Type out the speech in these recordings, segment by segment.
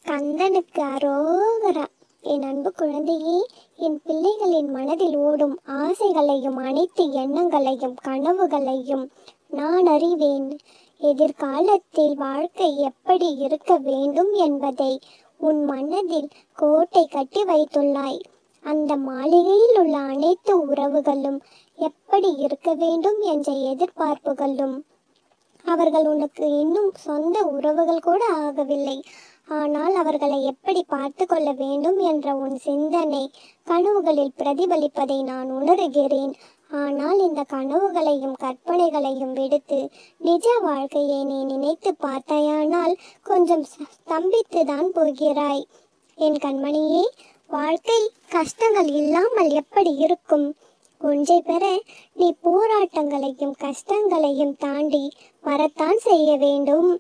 கந்தனுக்கு அரோகரா என் அன்பு குழந்தையே என் பிள்ளைகளின் மனதில் ஓடும் ஆசைகளையும் அனைத்து எண்ணங்களையும் கனவுகளையும் நான் அறிவேன் எதிர்காலத்தில் வாழ்க்கை எப்படி இருக்க வேண்டும் என்பதை உன் மனதில் கோட்டை கட்டி வைத்துள்ளாய் அந்த மாளிகையில் உள்ள அனைத்து உறவுகளும் எப்படி இருக்க வேண்டும் என்ற எதிர்பார்ப்புகளும் அவர்கள் உனக்கு இன்னும் சொந்த உறவுகள் கூட ஆகவில்லை ஆனால் அவர்களை எப்படி பார்த்து கொள்ள வேண்டும் என்ற உன் சிந்தனை கனவுகளில் பிரதிபலிப்பதை நான் உணர்கிறேன் ஆனால் இந்த கனவுகளையும் கற்பனைகளையும் விடுத்து நிஜ வாழ்க்கையை நீ நினைத்து பார்த்தாயானால் கொஞ்சம் ஸ்தம்பித்து தான் போகிறாய் என் கண்மணியே வாழ்க்கை கஷ்டங்கள் இல்லாமல் எப்படி இருக்கும் ஒன்றை பெற நீ போராட்டங்களையும் கஷ்டங்களையும் தாண்டி வரத்தான் செய்ய வேண்டும்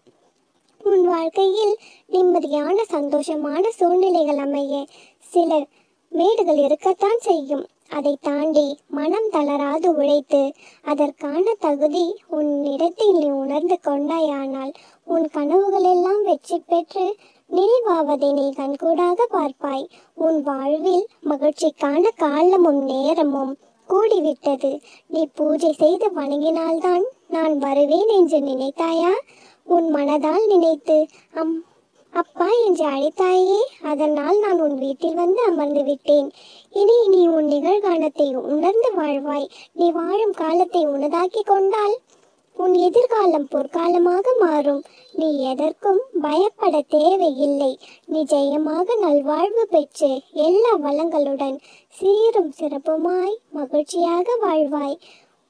உன் வாழ்க்கையில் நிம்மதியான சந்தோஷமான சூழ்நிலைகள் அமைய சில மேடுகள் இருக்கத்தான் செய்யும் அதை தாண்டி மனம் தளராது உழைத்து அதற்கான தகுதி உன்னிடத்தில் நீ உணர்ந்து கொண்டாயானால் உன் கனவுகள் எல்லாம் வெற்றி பெற்று நிறைவாவதை நீ கண்கூடாக பார்ப்பாய் உன் வாழ்வில் மகிழ்ச்சிக்கான காலமும் நேரமும் கூடிவிட்டது நீ பூஜை செய்து வணங்கினால்தான் நான் வருவேன் என்று நினைத்தாயா உன் மனதால் நினைத்து அம் அப்பா என்று அழைத்தாயே அதனால் நான் உன் வீட்டில் வந்து அமர்ந்து விட்டேன் இனி நீ உன் நிகழ்காலத்தை உணர்ந்து வாழ்வாய் நீ வாழும் காலத்தை உனதாக்கி கொண்டால் உன் எதிர்காலம் பொற்காலமாக மாறும் நீ எதற்கும் பயப்பட தேவையில்லை நீ ஜெயமாக நல்வாழ்வு பெற்று எல்லா வளங்களுடன் சீரும் சிறப்புமாய் மகிழ்ச்சியாக வாழ்வாய்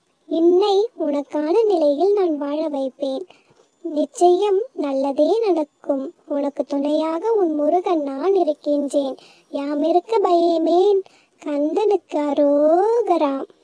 இன்னை உனக்கான நிலையில் நான் வாழ வைப்பேன் நிச்சயம் நல்லதே நடக்கும் உனக்கு துணையாக உன் முருகன் நான் இருக்கின்றேன் யாமிருக்க பயமேன் கந்தனுக்கு அரோகராம்